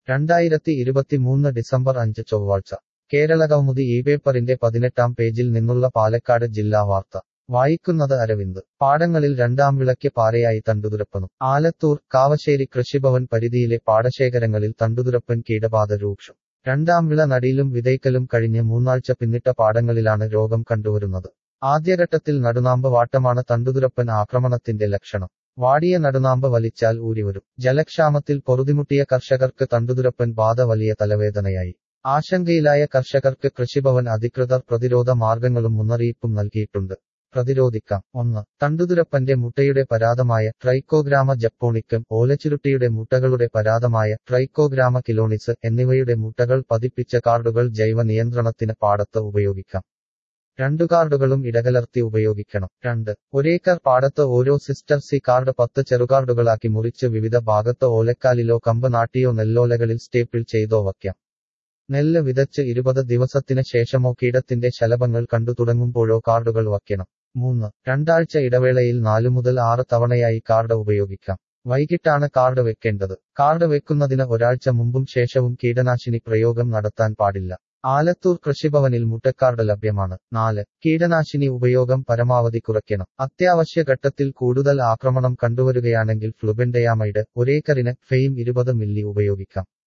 രണ്ടായിരത്തി ഇരുപത്തിമൂന്ന് ഡിസംബർ അഞ്ച് ചൊവ്വാഴ്ച കേരള കൗമുദി ഈ പേപ്പറിന്റെ പതിനെട്ടാം പേജിൽ നിന്നുള്ള പാലക്കാട് ജില്ലാ വാർത്ത വായിക്കുന്നത് അരവിന്ദ് പാടങ്ങളിൽ രണ്ടാം വിളയ്ക്ക് പാരയായി തണ്ടുതുരപ്പനും ആലത്തൂർ കാവശ്ശേരി കൃഷിഭവൻ പരിധിയിലെ പാടശേഖരങ്ങളിൽ തണ്ടുതുരപ്പൻ കീടബാധ രൂക്ഷം രണ്ടാം വിള നടിയിലും വിതയ്ക്കലും കഴിഞ്ഞ് മൂന്നാഴ്ച പിന്നിട്ട പാടങ്ങളിലാണ് രോഗം കണ്ടുവരുന്നത് ആദ്യഘട്ടത്തിൽ നടുനാമ്പ് വാട്ടമാണ് തണ്ടുതുരപ്പൻ ആക്രമണത്തിന്റെ ലക്ഷണം വാടിയ നടുനാമ്പ് വലിച്ചാൽ ഊരിവരും ജലക്ഷാമത്തിൽ പൊറുതിമുട്ടിയ കർഷകർക്ക് തണ്ടുതുരപ്പൻ ബാധ വലിയ തലവേദനയായി ആശങ്കയിലായ കർഷകർക്ക് കൃഷിഭവൻ അധികൃതർ പ്രതിരോധ മാർഗങ്ങളും മുന്നറിയിപ്പും നൽകിയിട്ടുണ്ട് പ്രതിരോധിക്കാം ഒന്ന് തണ്ടുതുരപ്പന്റെ മുട്ടയുടെ പരാതമായ ട്രൈക്കോഗ്രാമ ജപ്പോണിക്കം ഓലച്ചുരുട്ടിയുടെ മുട്ടകളുടെ പരാതമായ ട്രൈക്കോഗ്രാമ കിലോണിസ് എന്നിവയുടെ മുട്ടകൾ പതിപ്പിച്ച കാർഡുകൾ ജൈവ നിയന്ത്രണത്തിന് പാടത്ത് ഉപയോഗിക്കാം രണ്ടു കാർഡുകളും ഇടകലർത്തി ഉപയോഗിക്കണം രണ്ട് ഒരേക്കർ പാടത്ത് ഓരോ സിസ്റ്റർ സി കാർഡ് പത്ത് ചെറുകാർഡുകളാക്കി മുറിച്ച് വിവിധ ഭാഗത്ത് ഓലക്കാലിലോ കമ്പ് നാട്ടിയോ നെല്ലോലകളിൽ സ്റ്റേപ്പിൾ ചെയ്തോ വയ്ക്കാം നെല്ല് വിതച്ച് ഇരുപത് ദിവസത്തിന് ശേഷമോ കീടത്തിന്റെ ശലഭങ്ങൾ കണ്ടു തുടങ്ങുമ്പോഴോ കാർഡുകൾ വയ്ക്കണം മൂന്ന് രണ്ടാഴ്ച ഇടവേളയിൽ നാലു മുതൽ ആറ് തവണയായി കാർഡ് ഉപയോഗിക്കാം വൈകിട്ടാണ് കാർഡ് വെക്കേണ്ടത് കാർഡ് വെക്കുന്നതിന് ഒരാഴ്ച മുമ്പും ശേഷവും കീടനാശിനി പ്രയോഗം നടത്താൻ പാടില്ല ആലത്തൂർ കൃഷിഭവനിൽ മുട്ടക്കാർഡ് ലഭ്യമാണ് നാല് കീടനാശിനി ഉപയോഗം പരമാവധി കുറയ്ക്കണം അത്യാവശ്യ ഘട്ടത്തിൽ കൂടുതൽ ആക്രമണം കണ്ടുവരുകയാണെങ്കിൽ ഫ്ലുബെൻഡയാമൈഡ് ഒരേക്കറിന് ഫെയിം ഇരുപത് മില്ലി ഉപയോഗിക്കാം